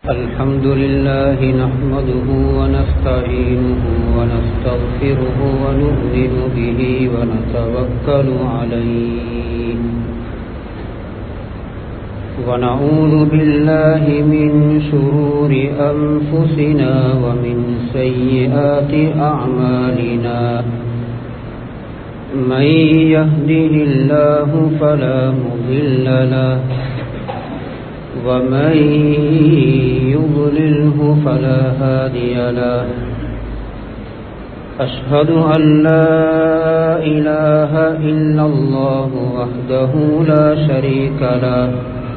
الحمد لله نحمده ونستعينه ونستغفره ونؤمن به ونتوكل عليه ونعوذ بالله من شرور أنفسنا ومن سيئات أعمالنا من يهده الله فلا مضل له ومن يضلله فلا هادي له أشهد أن لا إله إلا الله وحده لا شريك له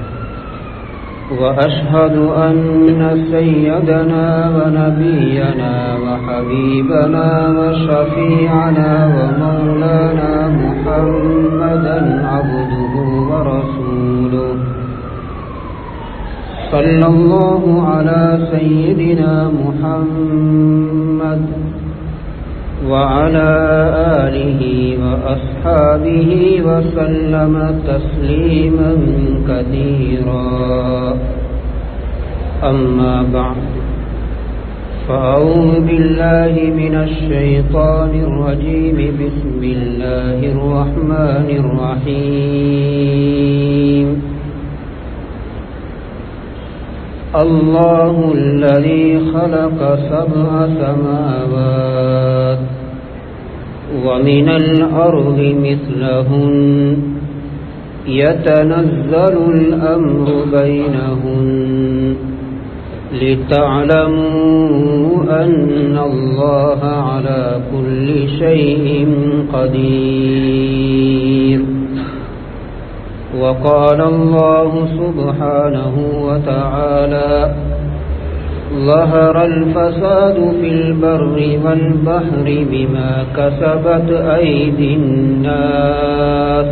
وأشهد أن سيدنا ونبينا وحبيبنا وشفيعنا ومولانا محمدا عبده ورسوله صلى الله على سيدنا محمد وعلى آله وأصحابه وسلم تسليما كثيرا أما بعد فأعوذ بالله من الشيطان الرجيم بسم الله الرحمن الرحيم الله الذي خلق سبع سماوات ومن الأرض مثلهن يتنزل الأمر بينهن لتعلموا أن الله على كل شيء قدير وقال الله سبحانه وتعالى ظهر الفساد في البر والبحر بما كسبت أيدي الناس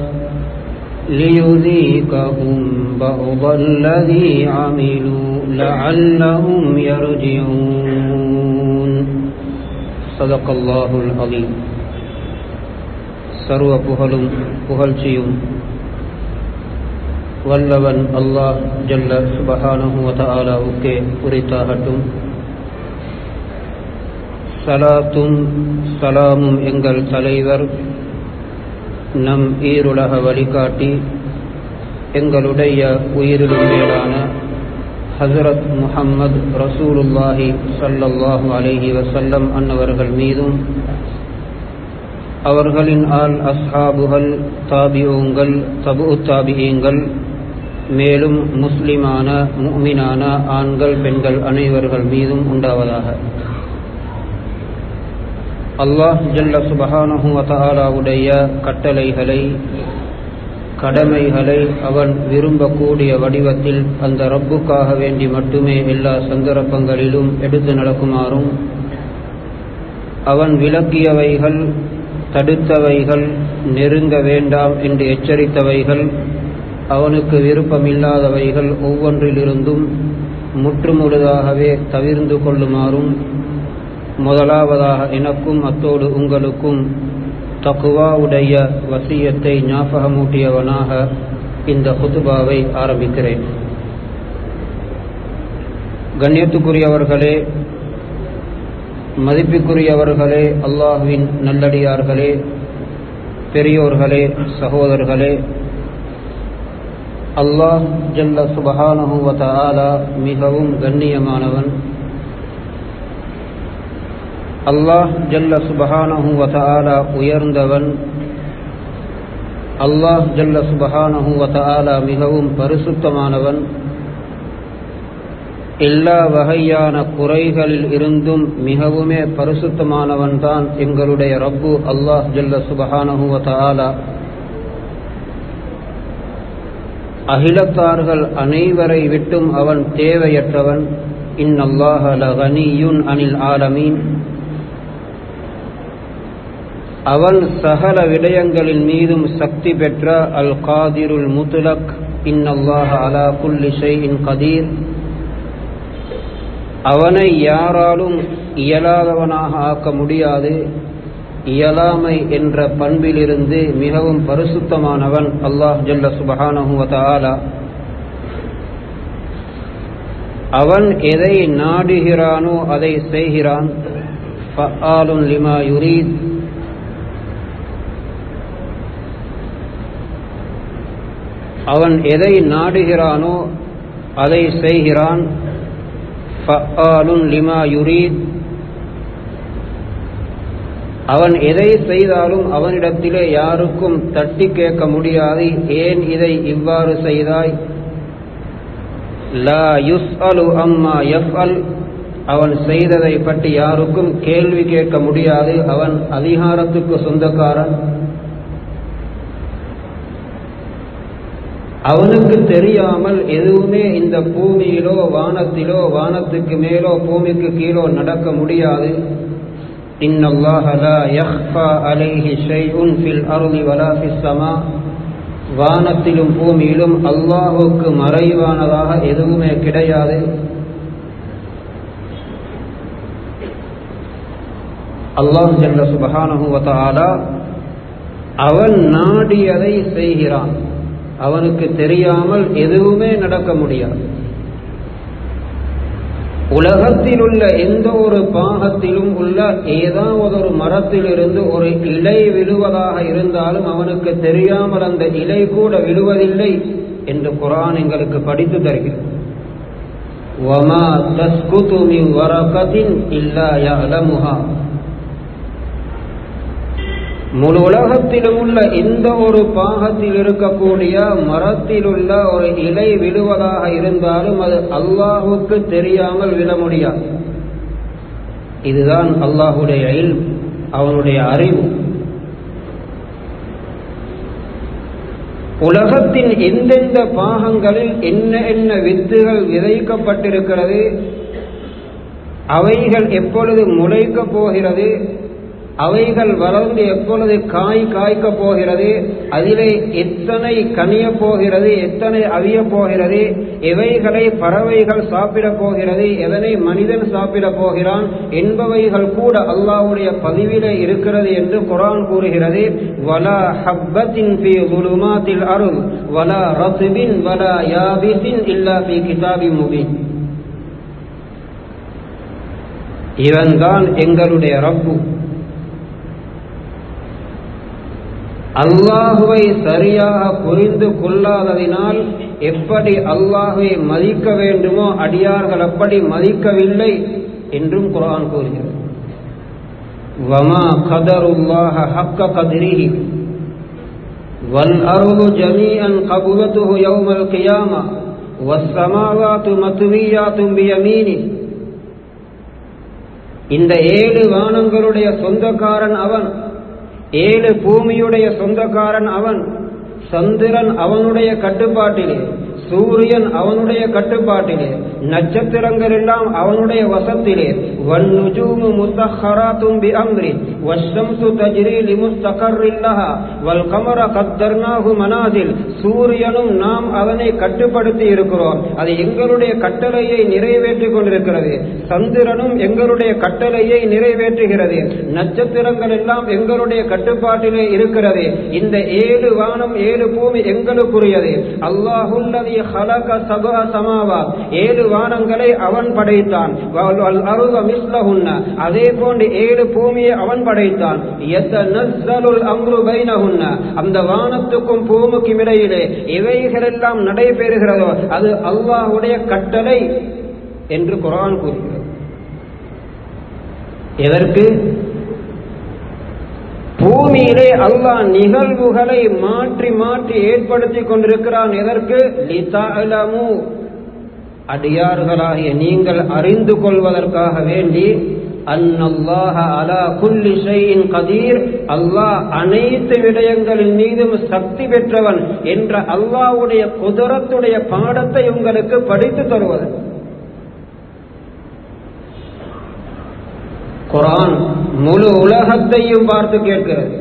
ليذيقهم بعض الذي عملوا لعلهم يرجعون صدق الله العظيم சர்வ புகழும் புகழ்ச்சியும் வல்லவன் அல்லாஹ் ஜல்ல சுபஹானுவதாலாவுக்கே உரித்தாகட்டும் சலாத்தும் சலாமும் எங்கள் தலைவர் நம் ஈருலக வழிகாட்டி எங்களுடைய உயிரிலும் மேலான ஹசரத் முஹம்மது ரசூலுல்லாஹி சல்லல்லாஹு அலஹி வசல்லம் அன்னவர்கள் மீதும் அவர்களின் ஆள் அஸ்ஹாபுகள் தாபியோங்கள் தபு தாபியங்கள் மேலும் முஸ்லிமான முக்மினான ஆண்கள் பெண்கள் அனைவர்கள் மீதும் உண்டாவதாக அல்லாஹ் ஜல்ல சுபஹானஹுவதாலாவுடைய கட்டளைகளை கடமைகளை அவன் விரும்பக்கூடிய வடிவத்தில் அந்த ரப்புக்காக வேண்டி மட்டுமே எல்லா சந்தர்ப்பங்களிலும் எடுத்து நடக்குமாறும் அவன் விளக்கியவைகள் தடுத்தவைகள் நெருங்க வேண்டாம் என்று எச்சரித்தவைகள் அவனுக்கு விருப்பமில்லாதவைகள் ஒவ்வொன்றிலிருந்தும் முற்றுமுழுதாகவே தவிர்ந்து கொள்ளுமாறும் முதலாவதாக எனக்கும் அத்தோடு உங்களுக்கும் தக்குவாவுடைய வசியத்தை ஞாபகமூட்டியவனாக இந்த குத்துபாவை ஆரம்பிக்கிறேன் கண்ணியத்துக்குரியவர்களே மதிப்புக்குரியவர்களே அல்லாஹுவின் நல்லடியார்களே பெரியோர்களே சகோதரர்களே அல்லாஹ் ஜல்ல சுபஹானஹுவதாலா மிகவும் கண்ணியமானவன் அல்லாஹ் ஜல்ல சுபஹானஹுவதாலா உயர்ந்தவன் அல்லாஹ் ஜல்ல சுபஹானஹுவதாலா மிகவும் பரிசுத்தமானவன் எல்லா வகையான குறைகளில் இருந்தும் மிகவுமே பரிசுத்தமானவன் தான் எங்களுடைய ரப்பு அல்லாஹ் ஜல்ல சுபஹானஹுவதாலா அகிலத்தார்கள் அனைவரை விட்டும் அவன் தேவையற்றவன் இன்னல்லாஹ லகனியுன் அனில் ஆலமீன் அவன் சகல விடயங்களின் மீதும் சக்தி பெற்ற அல் காதிருல் முத்துலக் இன்னல்லாஹ அலா குல்லி ஷைஇன் கதீர் அவனை யாராலும் இயலாதவனாக ஆக்க முடியாது இயலாமை என்ற பண்பிலிருந்து மிகவும் பரிசுத்தமானவன் அல்லாஹ் ஜல்ல சுபஹானஹு வ தஆலா அவன் எதை நாடுகிறானோ அதை செய்கிறான் ஃபஆலுன் லிமா யுரீத் அவன் எதை நாடுகிறானோ அதை செய்கிறான் ஃபஆலுன் லிமா யுரீத் அவன் எதை செய்தாலும் அவனிடத்திலே யாருக்கும் தட்டி கேட்க முடியாது ஏன் இதை இவ்வாறு செய்தாய் லா யுஸ் அலு அம்மா எஃப் அல் அவன் செய்ததை பற்றி யாருக்கும் கேள்வி கேட்க முடியாது அவன் அதிகாரத்துக்கு சொந்தக்காரன் அவனுக்கு தெரியாமல் எதுவுமே இந்த பூமியிலோ வானத்திலோ வானத்துக்கு மேலோ பூமிக்கு கீழோ நடக்க முடியாது إن الله لا يخفى عليه شيء في الأرض ولا في السماء வானத்திலும் பூமியிலும் அல்லாஹுக்கு மறைவானதாக எதுவுமே கிடையாது அல்லாஹ் ஜல்ல சுபஹானஹுவத்தாலா அவன் நாடியதை செய்கிறான் அவனுக்கு தெரியாமல் எதுவுமே நடக்க முடியாது உலகத்தில் உள்ள எந்த ஒரு பாகத்திலும் உள்ள ஏதாவது ஒரு மரத்திலிருந்து ஒரு இலை விழுவதாக இருந்தாலும் அவனுக்கு தெரியாமல் அந்த இலை கூட விழுவதில்லை என்று குரான் எங்களுக்கு படித்து தருகிறது وَمَا تَسْقُطُ مِنْ وَرَقَةٍ إِلَّا يَعْلَمُهَا முழு உலகத்திலும் உள்ள எந்த ஒரு பாகத்தில் இருக்கக்கூடிய மரத்தில் உள்ள ஒரு இலை விழுவதாக இருந்தாலும் அது அல்லாஹுக்கு தெரியாமல் விழ முடியாது இதுதான் அல்லாஹுடைய இல் அவனுடைய அறிவு உலகத்தின் எந்தெந்த பாகங்களில் என்ன என்ன வித்துகள் விதைக்கப்பட்டிருக்கிறது அவைகள் எப்பொழுது முளைக்க போகிறது அவைகள் வளர்ந்து எப்பொழுது காய் காய்க்க போகிறது அதிலே எத்தனை கனிய போகிறது எத்தனை அவிய போகிறது எவைகளை பறவைகள் சாப்பிட போகிறது எதனை மனிதன் சாப்பிட போகிறான் என்பவைகள் கூட அல்லாவுடைய பதிவிலே இருக்கிறது என்று குரான் கூறுகிறது வலா ஹப்பத்தின் பி குலுமாத்தில் அருள் வலா ரசுபின் வலா யாபிசின் இல்லா பி கிதாபி முபின் இவன்தான் எங்களுடைய ரப்பு அல்லாஹுவை சரியாக புரிந்து கொள்ளாததினால் எப்படி அல்லாஹுவை மதிக்க வேண்டுமோ அடியார்கள் அப்படி மதிக்கவில்லை என்றும் குரான் கூறுகிறது வமா கதருல்லாஹ ஹக்க கதிரிஹி والأرض جميعا قبضته يوم القيامة والسماوات مطويات بيمينه இந்த ஏழு வானங்களுடைய சொந்தக்காரன் அவன் ஏழு பூமியுடைய சொந்தக்காரன் அவன் சந்திரன் அவனுடைய கட்டுப்பாட்டிலே சூரியன் அவனுடைய கட்டுப்பாட்டிலே நட்சத்திரங்கள் எல்லாம் அவனுடைய வசத்திலே வன்னுஜூமு முத்தஹராத்தும் பி அம்ரி வஷம்சு தஜ்ரி லிமுஸ்தகர்ரில் லஹா வல் கமர கத்தர்னாஹு மனாதில் சூரியனும் நாம் அதனை கட்டுப்படுத்தி இருக்கிறோம் அது எங்களுடைய கட்டளையை நிறைவேற்றிக் கொண்டிருக்கிறது சந்திரனும் எங்களுடைய கட்டளையை நிறைவேற்றுகிறது நட்சத்திரங்கள் எல்லாம் எங்களுடைய கட்டுப்பாட்டிலே இருக்கிறது இந்த ஏழு வானம் ஏழு பூமி எங்களுக்குரியது அல்லாஹுல்லதி ஹலக சபா சமாவா ஏழு வானங்களை அவன் படைத்தான் அருக மிஸ்லஹுன்ன அதே போன்று ஏழு பூமியை அவன் படைத்தான் அம்ரு பைனஹுன்ன அந்த வானத்துக்கும் பூமிக்கும் இடையிலே இவைகளெல்லாம் நடைபெறுகிறதோ அது அல்லாஹுடைய கட்டளை என்று குரான் கூறுகிறது எதற்கு பூமியிலே அல்லாஹ் நிகழ்வுகளை மாற்றி மாற்றி ஏற்படுத்தி கொண்டிருக்கிறான் எதற்கு லிதாலமு அடியார்களாகிய நீங்கள் அறிந்து கொள்வதற்காக வேண்டி அன்னல்லாஹ அலா குல்லி ஷைஇன் கதீர் அல்லாஹ் அனைத்து விடயங்களின் மீதும் சக்தி பெற்றவன் என்ற அல்லாஹ்வுடைய குதரத்துடைய பாடத்தை உங்களுக்கு படித்து தருவது குரான் முழு உலகத்தையும் பார்த்து கேட்கிறது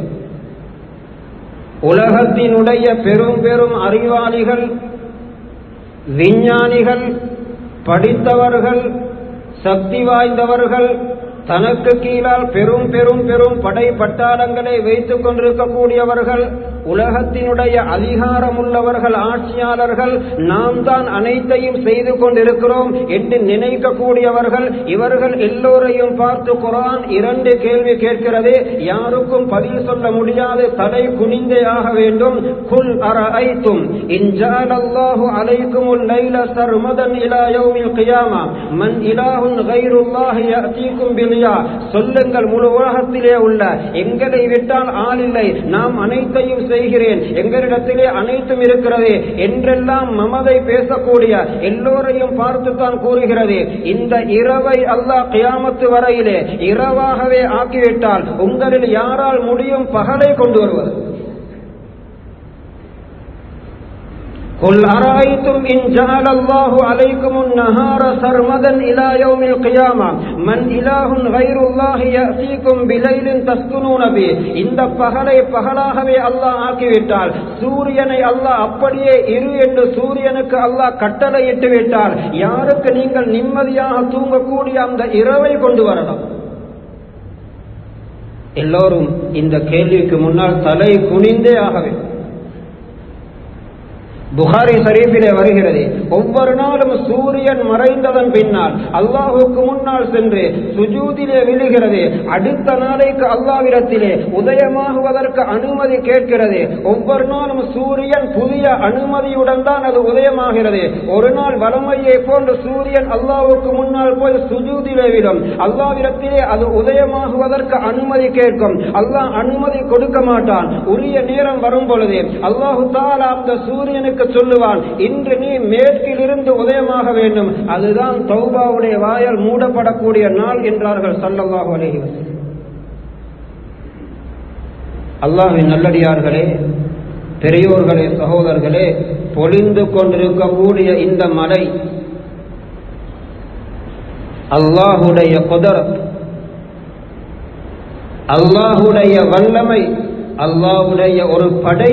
உலகத்தினுடைய பெரும் பெரும் அறிவாளிகள் விஞ்ஞானிகள் படித்தவர்கள் சக்தி வாய்ந்தவர்கள் தனக்கு கீழால் பெரும் பெரும் பெரும் படை பட்டாளங்களை வைத்துக் கொண்டிருக்கக்கூடியவர்கள் உலகத்தினுடைய அதிகாரமுள்ளவர்கள் ஆட்சியாளர்கள் நாம் தான் அனைத்தையும் செய்து கொண்டிருக்கிறோம் என்று நினைக்கக்கூடியவர்கள் இவர்கள் எல்லோரையும் பார்த்து குரான் இரண்டு கேள்வி கேட்கிறது யாருக்கும் பதில் சொல்ல முடியாது தலை குனிந்தே ஆக வேண்டும் குல் அரஐத்தும் இன் ஜஅலல்லாஹு அலைக்குமுல் லைல சர்மதன் இலா யௌமில் கியாமா மன் இலாஹுன் கைருல்லாஹி யஅதீக்கும் பிலியா சொல்லுங்கள் முழு உலகத்திலே உள்ள எங்களை விட்டால் ஆள் இல்லை நாம் அனைத்தையும் செய்கிறேன் எங்களிடத்திலே அனைத்தும் இருக்கிறது என்றெல்லாம் மமதை பேசக்கூடிய எல்லோரையும் பார்த்துத்தான் கூறுகிறது இந்த இரவை அல்லாஹ் கியாமத்து வரையிலே இரவாகவே ஆக்கிவிட்டால் உங்களில் யாரால் முடியும் பகலை கொண்டு வருவது قل أرأيتم إن جعل الله عليكم النهار سرمدا إلى يوم القيامة من إله غير الله يأتيكم بليل تسكنون به இந்த பகலை பகலாகவே அல்லாஹ் ஆக்கிவிட்டால் சூரியனை அல்லாஹ் அப்படியே இரு என்று சூரியனுக்கு அல்லாஹ் கட்டளையிட்டு விட்டால் யாருக்கு நீங்கள் நிம்மதியாக தூங்கக்கூடிய அந்த இரவை கொண்டு வரலாம் எல்லோரும் இந்த கேள்விக்கு முன்னால் தலை குனிந்தே ஆக வேண்டும் புகாரி ஷரீஃபிலே வருகிறது ஒவ்வொரு நாளும் சூரியன் மறைந்ததன் பின்னால் அல்லாஹுக்கு முன்னால் சென்று சுஜூதிலே விழுகிறது அடுத்த நாளைக்கு அல்லாவிடத்திலே உதயமாகுவதற்கு அனுமதி கேட்கிறது ஒவ்வொரு நாளும் சூரியன் புதிய அனுமதியுடன் தான் அது உதயமாகிறது ஒரு நாள் வளமையை போன்று சூரியன் அல்லாஹுக்கு முன்னால் போய் சுஜூதிலே விடும் அல்லாவிடத்திலே அது உதயமாகுவதற்கு அனுமதி கேட்கும் அல்லாஹ் அனுமதி கொடுக்க மாட்டான் உரிய நேரம் வரும் பொழுது அல்லாஹு தாலா அந்த சூரியனுக்கு சொல்லுவான் இன்று நீ மேற்கிலிருந்து உதயமாக வேண்டும் அதுதான் தௌபாவுடைய வாயல் மூடப்படக்கூடிய நாள் என்றார்கள் சல்லல்லாஹு அலைஹி வஸல்லம் அல்லாஹின் நல்லடியார்களே பெரியோர்களே சகோதரர்களே பொழிந்து கொண்டிருக்கக்கூடிய இந்த மலை அல்லாஹுடைய குதரத் அல்லாஹுடைய வல்லமை அல்லாஹுடைய ஒரு படை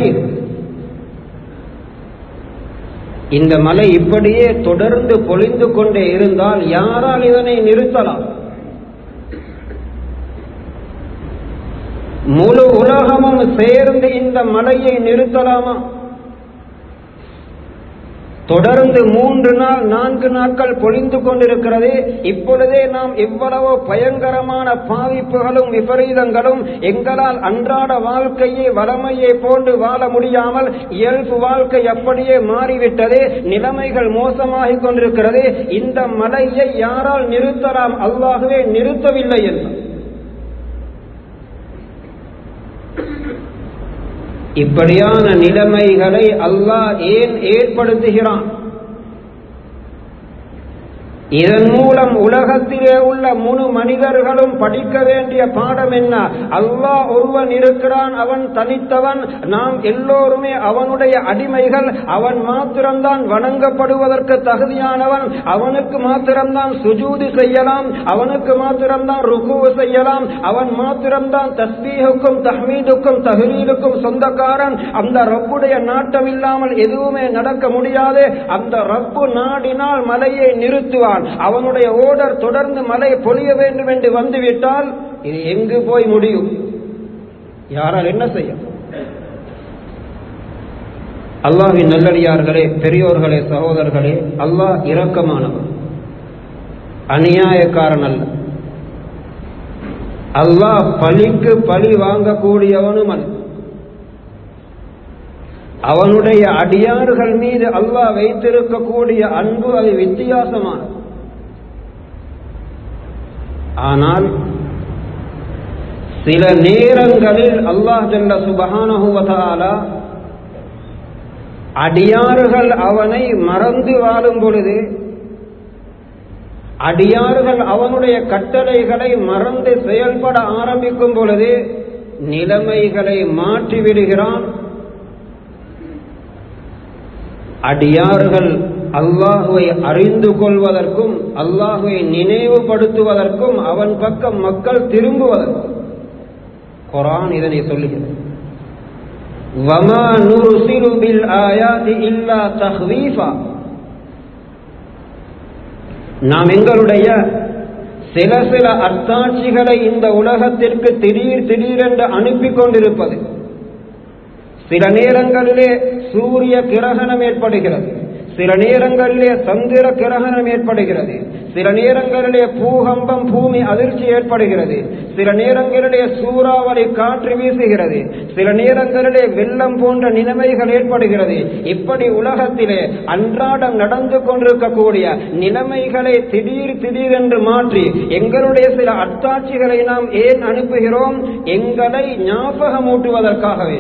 இந்த மலை இப்படியே தொடர்ந்து பொழிந்து கொண்டே இருந்தால் யாரால் இதனை நிறுத்தலாம் முழு உலகமும் சேர்ந்து இந்த மலையை நிறுத்தலாமா தொடர்ந்து மூன்று நாள் நான்கு நாட்கள் பொழிந்து கொண்டிருக்கிறது இப்பொழுதே நாம் இவ்வளவு பயங்கரமான பாதிப்புகளும் விபரீதங்களும் எங்களால் அன்றாட வாழ்க்கையை வளமையை போன்று வாழ முடியாமல் இயல்பு வாழ்க்கை அப்படியே மாறிவிட்டது நிலைமைகள் மோசமாகிக் கொண்டிருக்கிறது இந்த மலையை யாரால் நிறுத்தலாம் அல்லாகவே நிறுத்தவில்லை என்று இப்படியான நிலைமைகளை அல்லாஹ் ஏன் ஏற்படுத்துகிறான் இதன் மூலம் உலகத்திலே உள்ள முழு மனிதர்களும் படிக்க வேண்டிய பாடம் என்ன அல்லாஹ் ஒருவன் இருக்கிறான் அவன் தனித்தவன் நாம் எல்லோருமே அவனுடைய அடிமைகள் அவன் மாத்திரம்தான் வணங்கப்படுவதற்கு தகுதியானவன் அவனுக்கு மாத்திரம்தான் சுஜூதி செய்யலாம் அவனுக்கு மாத்திரம்தான் ருக்கு செய்யலாம் அவன் மாத்திரம்தான் தஸ்பீஹுக்கும் தஹ்மீதுக்கும் தஹ்லீலுக்கும் சொந்தக்காரன் அந்த ரப்புடைய நாட்டம் இல்லாமல் எதுவுமே நடக்க முடியாது அந்த ரப்பு நாடினால் மலையை நிறுத்துவான் அவனுடைய ஓடர் தொடர்ந்து மழை பொழிய வேண்டும் என்று வந்துவிட்டால் இது எங்கு போய் முடியும் யாரால் என்ன செய்யும் அல்லாஹின் நல்லடியார்களே பெரியோர்களே சகோதரர்களே அல்லாஹ் இரக்கமானவன் அநியாயக்காரன் அல்ல அல்லாஹ் பழிக்கு பழி வாங்கக்கூடியவனும் அல்ல அவனுடைய அடியார்கள் மீது அல்லாஹ் வைத்திருக்கக்கூடிய அன்பு அது வித்தியாசமானது ஆனால் சில நேரங்களில் அல்லாஹ் ஜல்ல சுபஹானஹுவதாலா அடியார்கள் அவனை மறந்து வாழும் பொழுது அடியார்கள் அவனுடைய கட்டளைகளை மறந்து செயல்பட ஆரம்பிக்கும் பொழுது நிலைமைகளை மாற்றி விடுகிறான் அடியார்கள் அல்லாஹுவை அறிந்து கொள்வதற்கும் அல்லாஹுவை நினைவுபடுத்துவதற்கும் அவன் பக்கம் மக்கள் திரும்புவதற்கும் குரான் இதனை சொல்லுகிறது வமா நுர்சிலு பில் ஆயாதி இல்லா தஹ்வீஃபா நாம் எங்களுடைய சில சில அத்தாட்சிகளை இந்த உலகத்திற்கு திடீர் திடீரென்று அனுப்பி கொண்டிருப்பது சில நேரங்களிலே சூரிய கிரகணம் ஏற்படுகிறது சில நேரங்களிலே சந்திர கிரகணம் ஏற்படுகிறது சில நேரங்களிலே பூகம்பம் பூமி அதிர்ச்சி ஏற்படுகிறது சில நேரங்களிலே சூறாவளி காற்று வீசுகிறது சில நேரங்களிலே வெள்ளம் போன்ற நிலைமைகள் ஏற்படுகிறது இப்படி உலகத்திலே அன்றாடம் நடந்து கொண்டிருக்கக்கூடிய நிலைமைகளை திடீர் திடீரென்று மாற்றி எங்களுடைய சில அத்தாட்சிகளை நாம் ஏன் அனுப்புகிறோம் எங்களை ஞாபகமூட்டுவதற்காகவே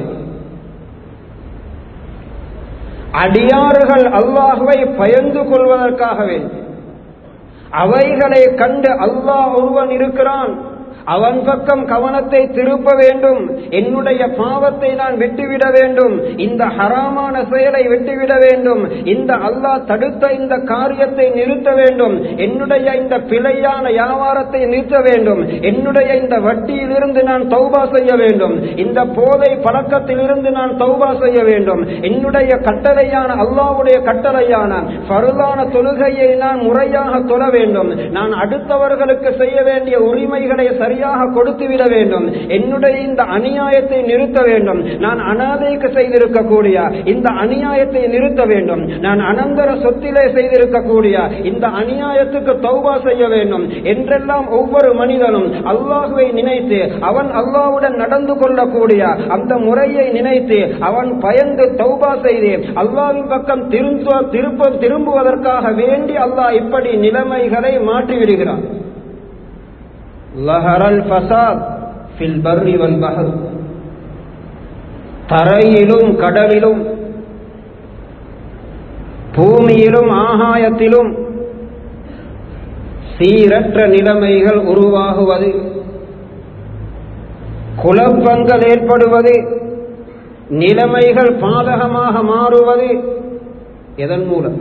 அடியாறுகள் அல்லாஹுவை பயந்து கொள்வதற்காக வேண்டும் அவைகளை கண்டு அல்லாஹ் ஒருவன் இருக்கிறான் அவன் பக்கம் கவனத்தை திருப்ப வேண்டும் என்னுடைய பாவத்தை நான் விட்டுவிட வேண்டும் இந்த ஹராமான செயலை விட்டுவிட வேண்டும் இந்த அல்லாஹ் தடுத்த இந்த காரியத்தை நிறுத்த வேண்டும் என்னுடைய இந்த பிழையான வியாபாரத்தை நிறுத்த வேண்டும் என்னுடைய இந்த வட்டியிலிருந்து நான் தௌபா செய்ய வேண்டும் இந்த போதை பழக்கத்திலிருந்து நான் தௌபா செய்ய வேண்டும் என்னுடைய கட்டளையான அல்லாவுடைய கட்டளையான பருளான தொழுகையை நான் முறையாக தொழ வேண்டும் நான் அடுத்தவர்களுக்கு செய்ய வேண்டிய உரிமைகளை சரி சரியாக கொடுத்து விட வேண்டும் என்னுடைய இந்த அநியாயத்தை நிறுத்த வேண்டும் நான் அனாதைக்கு செய்திருக்கக்கூடிய இந்த அநியாயத்தை நிறுத்த வேண்டும் நான் அனந்தர சொத்திலே செய்திருக்கக்கூடிய இந்த அநியாயத்துக்கு தௌபா செய்ய வேண்டும் என்றெல்லாம் ஒவ்வொரு மனிதனும் அல்லாஹுவை நினைத்து அவன் அல்லாவுடன் நடந்து கொள்ளக்கூடிய அந்த முறையை நினைத்து அவன் பயந்து தௌபா செய்து அல்லாவின் பக்கம் திரும்ப திருப்ப திரும்புவதற்காக வேண்டி அல்லாஹ் இப்படி நிலைமைகளை மாற்றிவிடுகிறான் ظهر الفساد في البر والبحر தரையிலும் கடலிலும் பூமியிலும் ஆகாயத்திலும் சீரற்ற நிலைமைகள் உருவாகுவது குழப்பங்கள் ஏற்படுவது நிலைமைகள் பாதகமாக மாறுவது எதன் மூலம்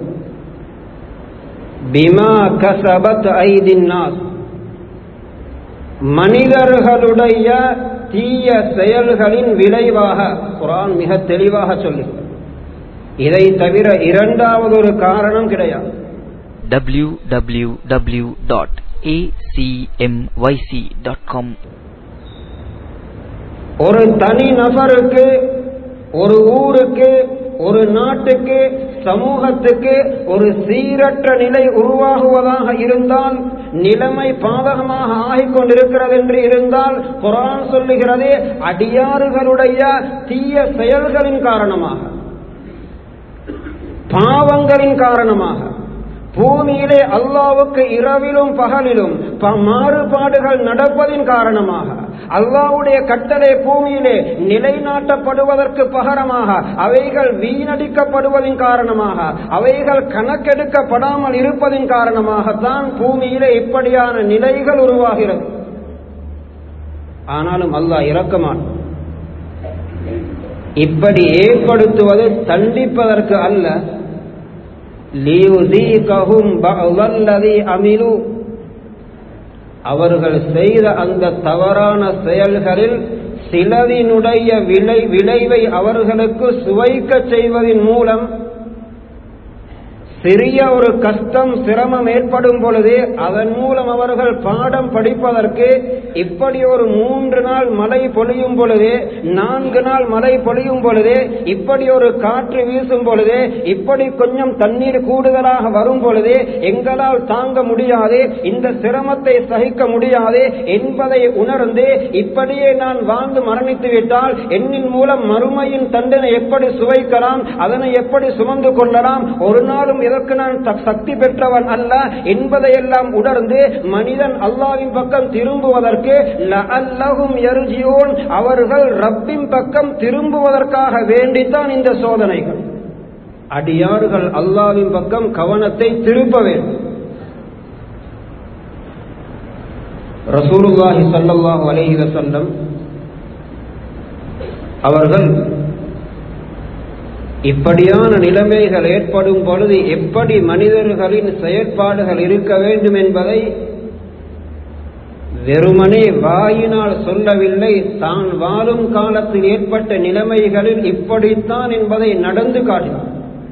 பிமா கசபத் ஐதின் நாஸ் மனிதர்களுடைய தீய செயல்களின் விளைவாக குரான் மிக தெளிவாக சொல்லி இதை தவிர இரண்டாவது ஒரு காரணம் கிடையாது www.acmyc.com ஒரு தனி நபருக்கு ஒரு ஊருக்கு ஒரு நாட்டுக்கு சமூகத்துக்கு ஒரு சீரற்ற நிலை உருவாகுவதாக இருந்தால் நிலைமை பாதகமாக ஆகிக் கொண்டிருக்கிறது என்று இருந்தால் குரான் சொல்லுகிறது அடியாறுகளுடைய தீய செயல்களின் காரணமாக பாவங்களின் காரணமாக பூமியிலே அல்லாவுக்கு இரவிலும் பகலிலும் மாறுபாடுகள் நடப்பதின் காரணமாக அல்லாவுடைய கட்டளை பூமியிலே நிலைநாட்டப்படுவதற்கு பகரமாக அவைகள் வீணடிக்கப்படுவதின் காரணமாக அவைகள் கணக்கெடுக்கப்படாமல் இருப்பதின் காரணமாகத்தான் பூமியிலே இப்படியான நிலைகள் உருவாகிறது ஆனாலும் அல்லாஹ் இறக்கமான் இப்படி ஏற்படுத்துவது தண்டிப்பதற்கு அல்ல அவர்கள் செய்த அந்த தவறான செயல்களில் சிலவினுடைய விளை விளைவை அவர்களுக்கு சுவைக்க செய்வதன் மூலம் சிறிய ஒரு கஷ்டம் சிரமம் ஏற்படும் பொழுதே அதன் மூலம் அவர்கள் பாடம் படிப்பதற்கு இப்படி ஒரு மூன்று நாள் மழை பொழியும் பொழுதே நான்கு நாள் மழை பொழியும் பொழுதே இப்படி ஒரு காற்று வீசும் பொழுதே இப்படி கொஞ்சம் தண்ணீர் கூடுதலாக வரும் பொழுதே எங்களால் தாங்க முடியாது இந்த சிரமத்தை சகிக்க முடியாது என்பதை உணர்ந்து இப்படியே நான் வாழ்ந்து மரணித்து விட்டால் என்னின் மூலம் மறுமையின் தண்டனை எப்படி சுவைக்கலாம் அதனை எப்படி சுமந்து கொள்ளலாம் ஒரு நாளும் இதற்கு நான் சக்தி பெற்றவன் அல்ல என்பதையெல்லாம் உணர்ந்து மனிதன் அல்லாவின் பக்கம் திரும்புவதற்கு லஅல்லஹும் யர்ஜியூன் அவர்கள் ரப்பின் பக்கம் திரும்புவதற்காக வேண்டித்தான் இந்த சோதனைகள் அடியார்கள் அல்லாவின் பக்கம் கவனத்தை திருப்ப வேண்டும் ரசூலுல்லாஹி ஸல்லல்லாஹு அலைஹி வஸல்லம் அவர்கள் இப்படியான நிலைமைகள் ஏற்படும் பொழுது எப்படி மனிதர்களின் செயற்பாடுகள் இருக்க வேண்டும் என்பதை வெறுமனே வாயினால் சொல்லவில்லை தான் வாழும் காலத்தில் ஏற்பட்ட நிலைமைகளில் இப்படித்தான் என்பதை நடந்து காட்டினார்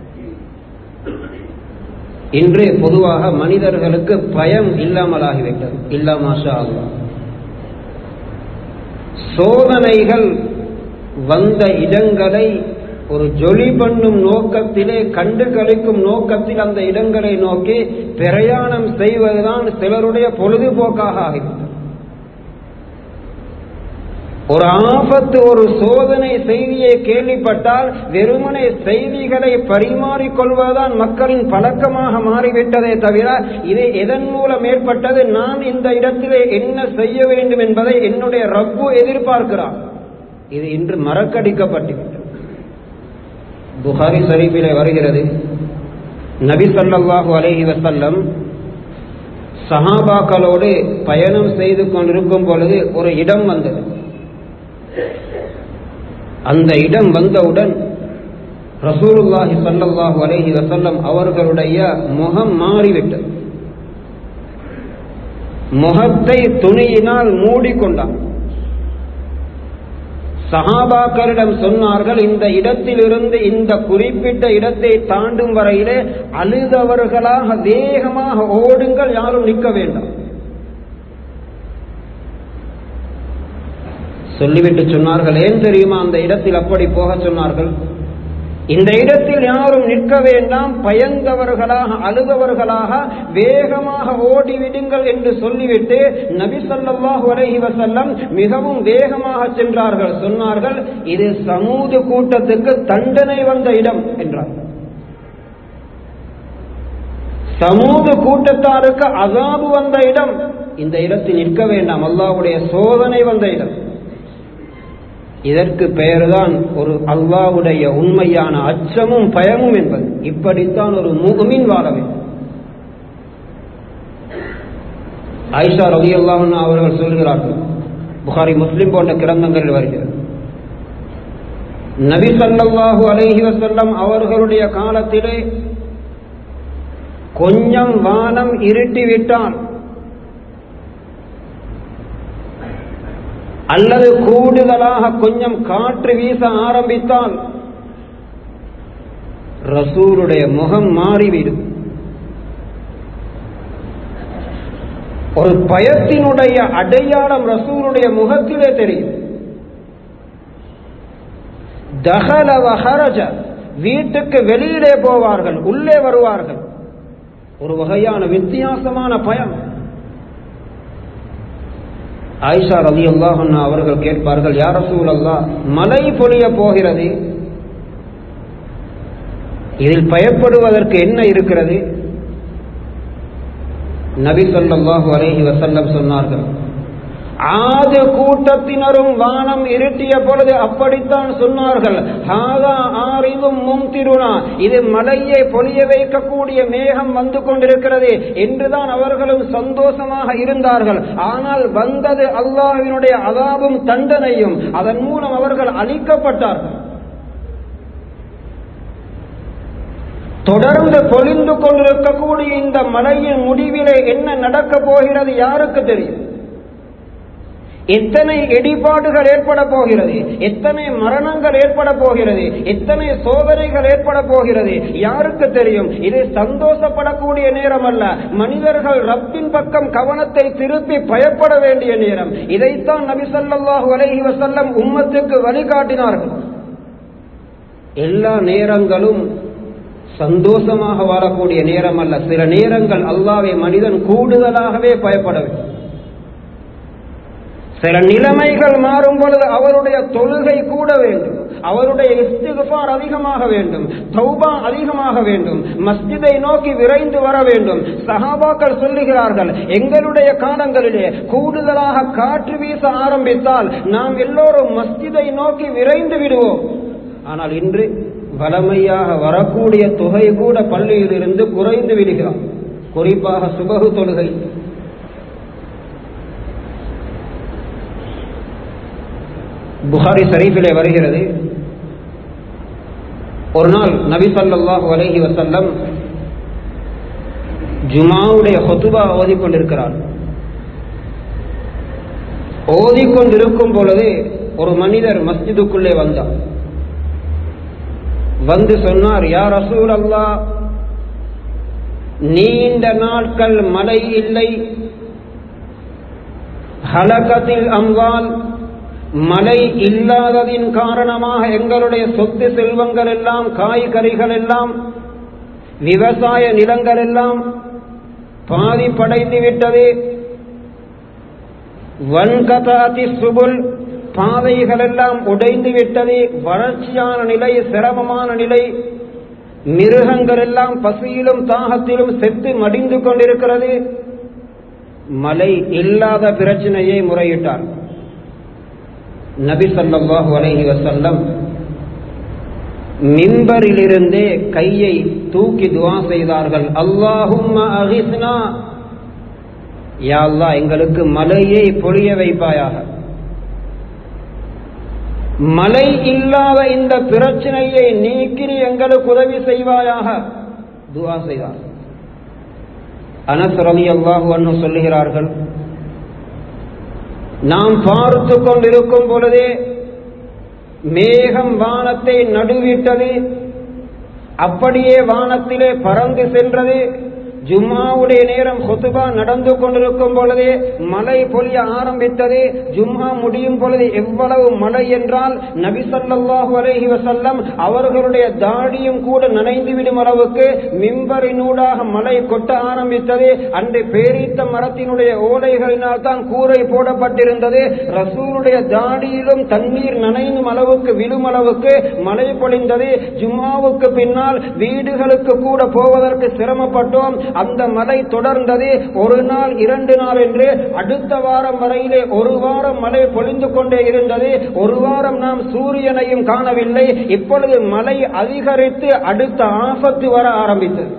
இன்று பொதுவாக மனிதர்களுக்கு பயம் இல்லாமலாகிவிட்டது இல்லாமாஷா அல்லா சோதனைகள் வந்த இடங்களை ஒரு ஜொலி பண்ணும் நோக்கத்திலே கண்டு கழிக்கும் நோக்கத்தில் அந்த இடங்களை நோக்கி பிரயாணம் செய்வதுதான் சிலருடைய பொழுதுபோக்காக ஆகிவிட்டது ஒரு ஆபத்து ஒரு சோதனை செய்தியை கேள்விப்பட்டால் வெறுமனை செய்திகளை பரிமாறிக்கொள்வதுதான் மக்களின் பழக்கமாக மாறிவிட்டதே தவிர இது எதன் மூலம் ஏற்பட்டது நான் இந்த இடத்திலே என்ன செய்ய வேண்டும் என்பதை என்னுடைய ரப்பு எதிர்பார்க்கிறார் இது இன்று மறக்கடிக்கப்பட்டுவிட்டது புகாரி ஷரீஃபிலே வருகிறது நபி ஸல்லல்லாஹு அலைஹி வஸல்லம் சஹாபாக்களோடு பயணம் செய்து கொண்டிருக்கும் பொழுது ஒரு இடம் வந்தது அந்த இடம் வந்தவுடன் ரசூலுல்லாஹி ஸல்லல்லாஹு அலைஹி வஸல்லம் அவர்களுடைய முகம் மாறிவிட்டது முகத்தை துணியினால் மூடிக்கொண்டார் சஹாபாக்களிடம் சொன்னார்கள் இந்த இடத்திலிருந்து இந்த குறிப்பிட்ட இடத்தை தாண்டும் வரையிலே அழுதவர்களாக வேகமாக ஓடுங்கள் யாரும் நிற்க வேண்டாம் சொல்லிவிட்டு சொன்னார்கள் ஏன் தெரியுமா அந்த இடத்தில் அப்படி போக சொன்னார்கள் இந்த இடத்தில் யாரும் நிற்க வேண்டாம் பயந்தவர்களாக அழுதவர்களாக வேகமாக ஓடிவிடுங்கள் என்று சொல்லிவிட்டு நபி ஸல்லல்லாஹு அலைஹி வஸல்லம் மிகவும் வேகமாக சென்றார்கள் சொன்னார்கள் இது சமூக கூட்டத்துக்கு தண்டனை வந்த இடம் என்றார்கள் சமூக கூட்டத்தாருக்கு அசாபு வந்த இடம் இந்த இடத்தில் நிற்க வேண்டாம் அல்லாஹ்வுடைய சோதனை வந்த இடம் இதற்கு பெயர்தான் ஒரு அல்லாவுடைய உண்மையான அச்சமும் பயமும் என்பது இப்படித்தான் ஒரு முகமின் வாழ வேண்டும் ஆயிஷா ரவி அல்லாஹன் அவர்கள் சொல்கிறார்கள் புகாரி முஸ்லிம் போன்ற கிரந்தங்களில் வருகிறது நபி சல்லாஹூ அலைஹி வசல்லம் அவர்களுடைய காலத்திலே கொஞ்சம் வானம் இருட்டிவிட்டால் அல்லது கூடுதலாக கொஞ்சம் காற்று வீச ஆரம்பித்தால் ரசூருடைய முகம் மாறிவிடும் ஒரு பயத்தினுடைய அடையாளம் ரசூருடைய முகத்திலே தெரியும் தகலவ ஹரஜ வீட்டுக்கு வெளியிலே போவார்கள் உள்ளே வருவார்கள் ஒரு வகையான வித்தியாசமான பயம் ஆயிஷா ரவி அல்லாஹன்னா அவர்கள் கேட்பார்கள் யார் ரசூல் அல்லா மழை பொழிய போகிறது இதில் பயப்படுவதற்கு என்ன இருக்கிறது நபி சொல்லாஹு அலைஹி வசல்லம் சொன்னார்கள் ஆது கூட்டத்தினரும் வானம் இருட்டிய பொழுது அப்படித்தான் சொன்னார்கள் ஹாதா ஆறிவும் மும்திருனா இது மலையை பொழிய வைக்கக்கூடிய மேகம் வந்து கொண்டிருக்கிறது என்றுதான் அவர்களும் சந்தோஷமாக இருந்தார்கள் ஆனால் வந்தது அல்லாஹினுடைய அதாபும் தண்டனையும் அதன் மூலம் அவர்கள் அழிக்கப்பட்டார்கள் தொடர்ந்து பொழிந்து கொண்டிருக்கக்கூடிய இந்த மலையின் முடிவிலே என்ன நடக்கப் போகிறது யாருக்கு தெரியும் எத்தனை இடிபாடுகள் ஏற்பட போகிறது எத்தனை மரணங்கள் ஏற்பட போகிறது எத்தனை சோதனைகள் ஏற்பட போகிறது யாருக்கு தெரியும் இது சந்தோஷப்படக்கூடிய நேரம் அல்ல மனிதர்கள் ரப்பின் பக்கம் கவனத்தை திருப்பி பயப்பட வேண்டிய நேரம் இதைத்தான் நபி ஸல்லல்லாஹு அலைஹி வஸல்லம் உம்மத்துக்கு வழிகாட்டினார்கள் எல்லா நேரங்களும் சந்தோஷமாக வாழக்கூடிய நேரம் அல்ல சில நேரங்கள் அல்லாவை மனிதன் கூடுதலாகவே பயப்பட வேண்டும் சில நிலைமைகள் மாறும் பொழுது அவருடைய தொழுகை கூட வேண்டும் அவருடைய இஸ்திகுபார் அதிகமாக வேண்டும் தௌபா அதிகமாக வேண்டும் மஸ்ஜிதை நோக்கி விரைந்து வர வேண்டும் சஹாபாக்கள் சொல்லுகிறார்கள் எங்களுடைய காலங்களிலே கூடுதலாக காற்று வீச ஆரம்பித்தால் நாம் எல்லோரும் மஸ்ஜிதை நோக்கி விரைந்து விடுவோம் ஆனால் இன்று வளமையாக வரக்கூடிய தொகை கூட பள்ளியில் இருந்து குறைந்து விடுகிறோம் குறிப்பாக சுபகு தொழுகை புகாரி ஷரீஃபிலே வருகிறது ஒரு நாள் நபி ஸல்லல்லாஹு அலைஹி வஸல்லம் ஜுமாவுடைய ஹுதுபா ஓதிக்கொண்டிருக்கிறார் ஓதிக்கொண்டிருக்கும் பொழுது ஒரு மனிதர் மஸ்ஜிதுக்குள்ளே வந்தார் வந்து சொன்னார் யா ரசூல் அல்லா நீண்ட நாட்கள் மழை இல்லை ஹலகத்தில் அம்வால் மழை இல்லாததின் காரணமாக எங்களுடைய சொத்து செல்வங்கள் எல்லாம் காய்கறிகள் எல்லாம் விவசாய நிலங்கள் எல்லாம் பாதிப்படைந்து விட்டது வன்கதாதி சுபுல் பாதைகள் எல்லாம் உடைந்து விட்டது வறட்சியான நிலை சிரமமான நிலை மிருகங்கள் எல்லாம் பசியிலும் தாகத்திலும் செத்து மடிந்து கொண்டிருக்கிறது மழை இல்லாத பிரச்சனையை முறையிட்டார் நபி ஸல்லல்லாஹு அலைஹி வஸல்லம் மிம்பரிலிருந்தே கையை தூக்கி துவா செய்தார்கள் அல்லாஹும்ம அகிஸ்னா யா அல்லாஹ் எங்களுக்கு மலையை பொழிய வைப்பாயாக மழை இல்லாத இந்த பிரச்சனையை நீக்கி நீ எங்களுக்கு உதவி செய்வாயாக துவா செய்தார் அனஸ் ரலியல்லாஹு அன்ஹு சொல்லுகிறார்கள் நாம் பார்த்து கொண்டிருக்கும் பொழுதே மேகம் வானத்தை நடுவிட்டது அப்படியே வானத்திலே பறந்து சென்றது ஜும்மாவுடைய நேரம் ஹொத்துபா நடந்து கொண்டிருக்கும் பொழுதே மழை பொழிய ஆரம்பித்தது ஜும்மா முடியும் பொழுது எவ்வளவு மழை என்றால் நபி ஸல்லல்லாஹு அலைஹி வஸல்லம் அவர்களுடைய தாடியும் கூட நனைந்து விடும் அளவுக்கு மிம்பரினூடாக மழை கொட்ட ஆரம்பித்தது அன்று பேரீத்த மரத்தினுடைய ஓலைகளினால் தான் கூரை போடப்பட்டிருந்தது ரசூலுடைய தாடியிலும் தண்ணீர் நனையும் அளவுக்கு விழும் அளவுக்கு மழை பொழிந்தது ஜும்மாவுக்கு பின்னால் வீடுகளுக்கு கூட போவதற்கு சிரமப்பட்டோம் அந்த மழை தொடர்ந்தது ஒரு நாள் இரண்டு நாள் என்று அடுத்த வாரம் வரையிலே ஒரு வாரம் மழை பொழிந்து கொண்டே இருந்தது ஒரு வாரம் நாம் சூரியனையும் காணவில்லை இப்பொழுது மழை அதிகரித்து அடுத்த ஆபத்து வர ஆரம்பித்தது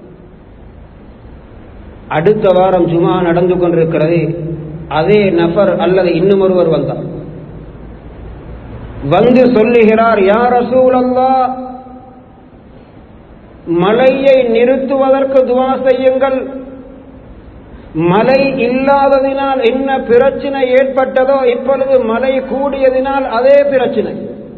அடுத்த வாரம் ஜுமா நடந்து கொண்டிருக்கிறது அதே நபர் அல்லது இன்னும் ஒருவர் வந்தார் வந்து சொல்லுகிறார் யார் ரசூலல்லா மழையை நிறுத்துவதற்கு துவா செய்யுங்கள் மழை இல்லாததினால் என்ன பிரச்சனை ஏற்பட்டதோ இப்பொழுது மழை கூடியதினால் அதே பிரச்சனை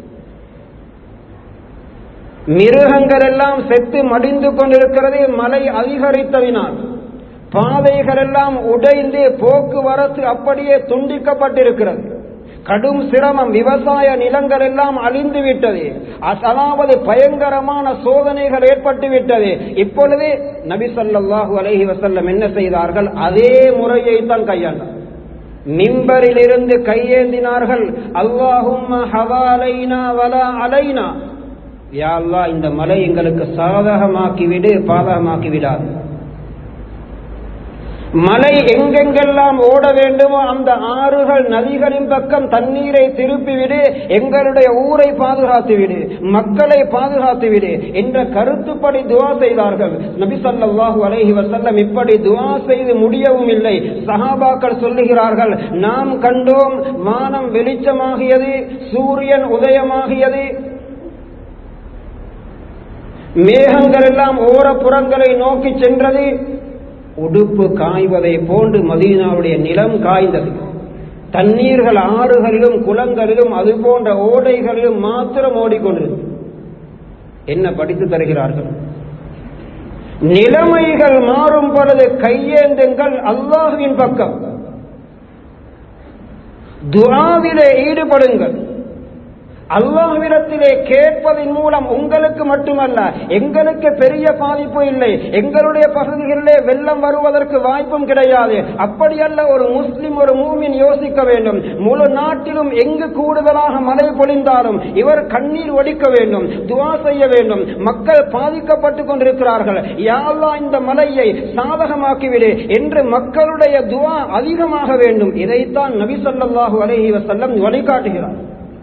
மிருகங்கள் எல்லாம் செத்து மடிந்து கொண்டிருக்கிறது மழை அதிகரித்ததினால் பாதைகள் எல்லாம் உடைந்து போக்குவரத்து அப்படியே துண்டிக்கப்பட்டிருக்கிறது கடும் சிரமம் விவசாய நிலங்கள் எல்லாம் அழிந்து விட்டது அதாவது பயங்கரமான சோதனைகள் ஏற்பட்டு விட்டது இப்பொழுது நபி ஸல்லல்லாஹு அலைஹி வஸல்லம் என்ன செய்தார்கள் அதே முறையை தான் கையாண்டார் மிம்பரில் இருந்து கையேந்தினார்கள் அல்லாஹும்ம ஹவாலைனா வலா அலைனா யா அல்லாஹ் இந்த மலை எங்களுக்கு சாதகமாக்கி விடு பாதகமாக்கி விடாது மலை எங்கெங்கெல்லாம் ஓட வேண்டுமோ அந்த ஆறுகள் நதிகளின் பக்கம் தண்ணீரை திருப்பிவிடு எங்களுடைய ஊரை பாதுகாத்து விடு மக்களை பாதுகாத்து விடு என்ற கருத்துப்படி துவா செய்தார்கள் நபி ஸல்லல்லாஹு அலைஹி வஸல்லம் இப்படி துவா செய்து முடியவும் இல்லை சஹாபாக்கள் சொல்லுகிறார்கள் நாம் கண்டோம் வானம் வெளிச்சமாகியது சூரியன் உதயமாகியது மேகங்கள் எல்லாம் ஓரப்புறங்களை நோக்கி சென்றது உடுப்பு காய்வதை போன்று மதீனாவுடைய நிலம் காய்ந்தது தண்ணீர்கள் ஆறுகளிலும் குளங்களிலும் அது போன்ற ஓடைகளிலும் மாத்திரம் ஓடிக்கொண்டிருந்தது என்ன படித்து தருகிறார்கள் நிலைமைகள் மாறும் பொழுது கையேந்துங்கள் அல்லாஹுவின் பக்கம் துராவிலே ஈடுபடுங்கள் அல்லாஹ்விடத்திலே கேட்பதன் மூலம் உங்களுக்கு மட்டுமல்ல எங்களுக்கு பெரிய பாதிப்பு இல்லை எங்களுடைய பகுதிகளிலே வெள்ளம் வருவதற்கு வாய்ப்பும் கிடையாது அப்படியல்ல ஒரு முஸ்லிம் ஒரு மூமின் யோசிக்க வேண்டும் முழு நாட்டிலும் எங்கு கூடுதலாக மழை பொழிந்தாலும் இவர் கண்ணீர் ஒடிக்க வேண்டும் துவா செய்ய வேண்டும் மக்கள் பாதிக்கப்பட்டு கொண்டிருக்கிறார்கள் யாழ்லா இந்த மலையை சாதகமாக்கிவிடு என்று மக்களுடைய துவா அதிகமாக வேண்டும் இதைத்தான் நபி ஸல்லல்லாஹு அலைஹி வஸல்லம் வழிகாட்டுகிறார்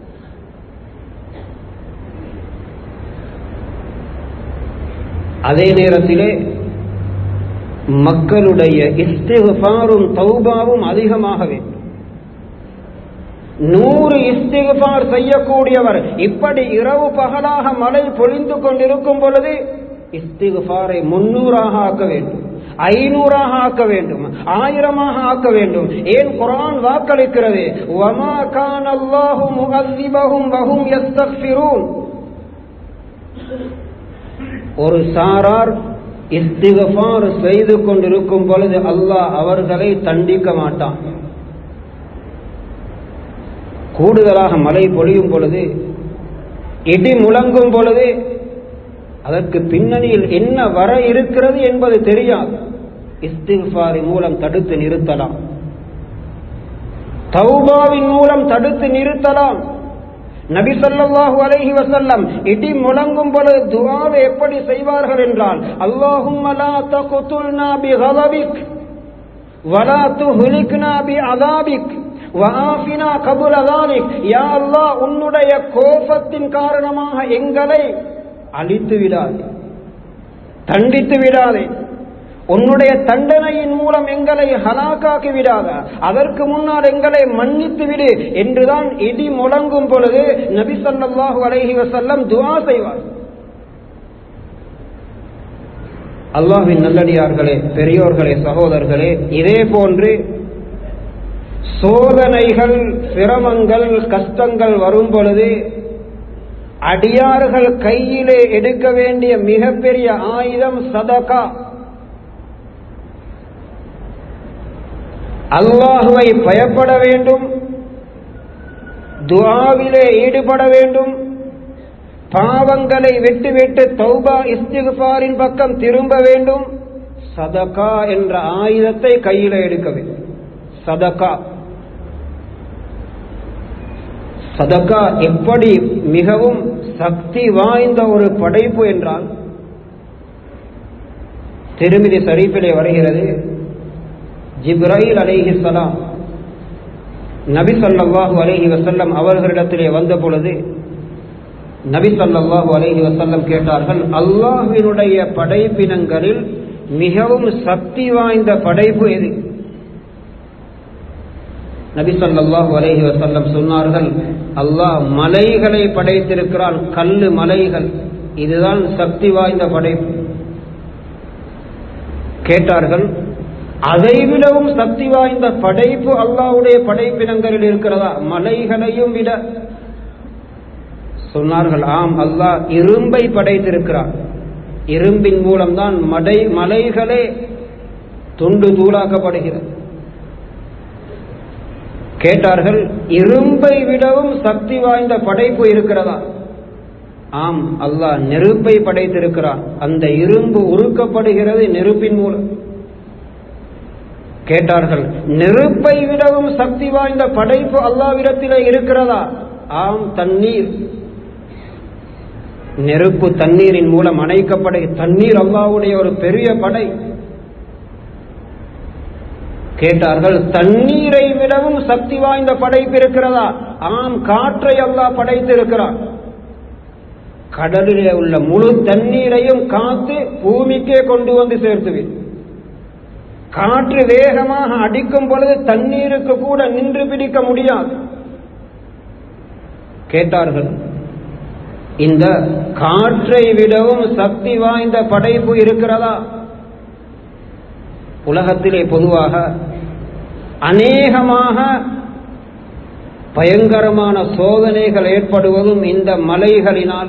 அதே நேரத்திலே மக்களுடைய இஸ்திகுபாரும் தௌபாவும் அதிகமாக வேண்டும் நூறு இஸ்திகுபார் செய்யக்கூடியவர் இப்படி இரவு பகலாக மழை பொழிந்து கொண்டிருக்கும் பொழுது இஸ்திகுபாரை முன்னூறாக ஆக்க வேண்டும் ஐநூறாக ஆக்க வேண்டும் ஆயிரமாக ஆக்க வேண்டும் ஏன் குரான் வாக்களிக்கிறது வமா கான் அல்லாஹு முகசிபஹும் வஹும் யஸ்தக்ஃபிரூன் ஒரு சாரார் இஸ்திகபார் செய்து கொண்டிருக்கும் பொழுது அல்லாஹ் அவர்களை தண்டிக்க மாட்டான் கூடுதலாக மழை பொழியும் பொழுது இடி முழங்கும் பொழுது அதற்கு பின்னணியில் என்ன வர இருக்கிறது என்பது தெரியாது இஸ்திஃபாரி மூலம் தடுத்து நிறுத்தலாம் தௌபாவின் மூலம் தடுத்து நிறுத்தலாம் நபி ஸல்லல்லாஹு அலைஹி வஸல்லம் இடி முழங்கும் பொழுது துஆவை எப்படி செய்வார்கள் என்றால் அல்லாஹும்ம லா தக்துல்னா பிகலபிக் வலா துஹ்லிக்னா பிஅதாபிக் வஆஃபினா கபுல ذلك யா அல்லாஹ் உன்னுடைய கோபத்தின் காரணமாக எங்களை அழித்து விடாதே தண்டித்து விடாதே உன்னுடைய தண்டனையின் மூலம் எங்களை ஹலாக்காக்கி விடாத அதற்கு முன்னால் எங்களை மன்னித்து விடு என்றுதான் இடி முழங்கும் பொழுது நபி ஸல்லல்லாஹு அலைஹி வஸல்லம் துஆ செய்வார் அல்லாஹ்வின் நல்லடியார்களே பெரியோர்களே சகோதரர்களே இதே போன்று சோதனைகள் சிரமங்கள் கஷ்டங்கள் வரும் பொழுது அடியார்கள் கையிலே எடுக்க வேண்டிய மிகப்பெரிய ஆயுதம் சதகா அல்லாஹுவை பயப்பட வேண்டும் துஆவிலே ஈடுபட வேண்டும் பாவங்களை விட்டுவிட்டு தௌபா இஸ்திகுபாரின் பக்கம் திரும்ப வேண்டும் சதகா என்ற ஆயுதத்தை கையில எடுக்க வேண்டும் சதகா சதகா எப்படி மிகவும் சக்தி வாய்ந்த ஒரு படைப்பு என்றால் திருமிதி ஷரீஃபிலே வருகிறது ஜிப்ராயில் அலைஹி சலாம் நபி ஸல்லல்லாஹு அலைஹி வஸல்லம் அவர்களிடத்திலே வந்த பொழுது நபி ஸல்லல்லாஹு அலைஹி வஸல்லம் கேட்டார்கள் அல்லாஹ்வினுடைய படைப்பினங்களில் மிகவும் சக்தி வாய்ந்த படைப்பு எது நபி ஸல்லல்லாஹு அலைஹி வஸல்லம் சொன்னார்கள் அல்லாஹ் மலைகளை படைத்திருக்கிறான் கல்லு மலைகள் இதுதான் சக்தி வாய்ந்த படைப்பு கேட்டார்கள் அதைவிடவும் சக்தி வாய்ந்த படைப்பு அல்லாவுடைய படைப்பினங்களில் இருக்கிறதா மலைகளையும் விட சொன்னார்கள் ஆம் அல்லாஹ் இரும்பை படைத்திருக்கிறார் இரும்பின் மூலம்தான் மடை மலைகளே துண்டு தூளாக்கப்படுகிறது கேட்டார்கள் இரும்பை விடவும் சக்தி வாய்ந்த படைப்பு இருக்கிறதா ஆம் அல்லாஹ் நெருப்பை படைத்திருக்கிறான் அந்த இரும்பு உருக்கப்படுகிறது நெருப்பின் மூலம் கேட்டார்கள் நெருப்பை விடவும் சக்தி வாய்ந்த படைப்பு அல்லாவிடத்திலே இருக்கிறதா ஆம் தண்ணீர் நெருப்பு தண்ணீரின் மூலம் அணைக்கப்பட தண்ணீர் அல்லாவுடைய ஒரு பெரிய படை கேட்டார்கள் தண்ணீரை விடவும் சக்தி வாய்ந்த படைப்பு இருக்கிறதா ஆம் காற்றை அல்லாஹ் படைத்திருக்கிறான் கடலிலே உள்ள முழு தண்ணீரையும் காத்து பூமிக்கே கொண்டு வந்து சேர்த்துவின் காற்று வேகமாக அடிக்கும் பொழுது தண்ணீருக்கு கூட நின்று பிடிக்க முடியாது கேட்டார்கள் இந்த காற்றை விடவும் சக்தி வாய்ந்த படைப்பு இருக்கிறதா உலகத்திலே பொதுவாக அநேகமாக பயங்கரமான சோதனைகள் ஏற்படுவதும் இந்த மலைகளினால்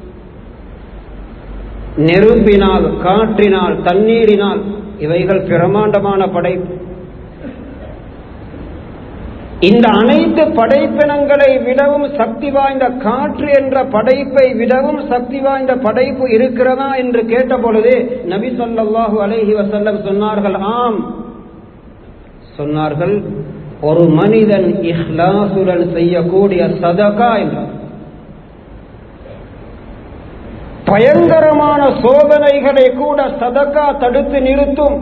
நெருப்பினால் காற்றினால் தண்ணீரினால் இவைகள் பிரமாண்டமான படைப்பு இந்த அனைத்து படைப்பினங்களை விடவும் சக்தி வாய்ந்த காற்று என்ற படைப்பை விடவும் சக்தி வாய்ந்த படைப்பு இருக்கிறதா என்று கேட்ட பொழுது நபி சொல்லாஹு அலைஹி வசல்லம் சொன்னார்கள் ஆம் சொன்னார்கள் ஒரு மனிதன் இஹ்லாசுடன் செய்யக்கூடிய சதகா என்றார் பயங்கரமான சோதனைகளை கூட சதக்கா தடுத்து நிறுத்தும்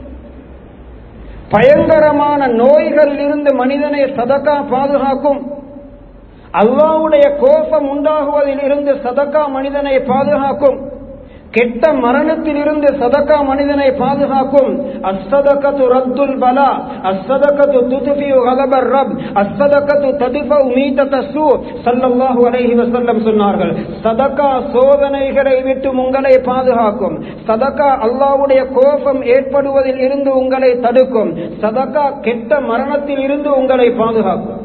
பயங்கரமான நோய்களில் இருந்து மனிதனை சதக்கா பாதுகாக்கும் அல்லாவுடைய கோபம் உண்டாகுவதில் இருந்து சதக்கா மனிதனை பாதுகாக்கும் கெட்ட மரணத்தில் இருந்து சதக்கா மனிதனை பாதுகாக்கும் அஸ்ஸதகத்து ரத்துல் பலா அஸ்ஸதகத்து துதுஃபியு கலபர் ரப் அஸ்ஸதகத்து ததுஃபு மீதத சூ ஸல்லல்லாஹு அலைஹி வஸல்லம் சொன்னார்கள் சதக்கா சோதனைகளை விட்டு உங்களை பாதுகாக்கும் சதக்கா அல்லாஹ்வுடைய கோபம் ஏற்படுவதில் இருந்து உங்களை தடுக்கும் சதக்கா கெட்ட மரணத்தில் இருந்து உங்களை பாதுகாக்கும்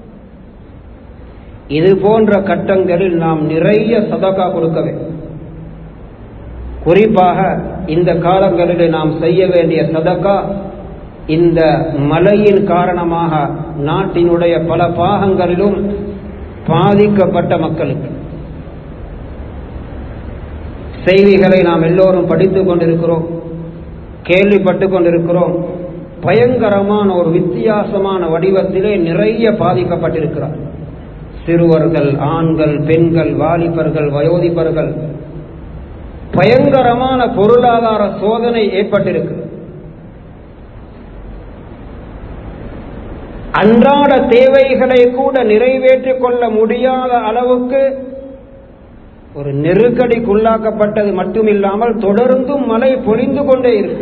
இது போன்ற கட்டங்களில் நாம் நிறைய சதக்கா கொடுக்க வேண்டும் குறிப்பாக இந்த காலங்களில் நாம் செய்ய வேண்டிய சதக்கா இந்த மழையின் காரணமாக நாட்டினுடைய பல பாகங்களிலும் பாதிக்கப்பட்ட மக்களுக்கு செய்திகளை நாம் எல்லோரும் படித்துக் கொண்டிருக்கிறோம் கேள்விப்பட்டுக் கொண்டிருக்கிறோம் பயங்கரமான ஒரு வித்தியாசமான வடிவத்திலே நிறைய பாதிக்கப்பட்டிருக்கிறார் சிறுவர்கள் ஆண்கள் பெண்கள் வாலிபர்கள் வயோதிபர்கள் பயங்கரமான பொருளாதார சோதனை ஏற்பட்டிருக்கு அன்றாட தேவைகளை கூட நிறைவேற்றிக் கொள்ள முடியாத அளவுக்கு ஒரு நெருக்கடிக்குள்ளாக்கப்பட்டது மட்டுமில்லாமல் தொடர்ந்தும் மழை பொழிந்து கொண்டே இருக்கு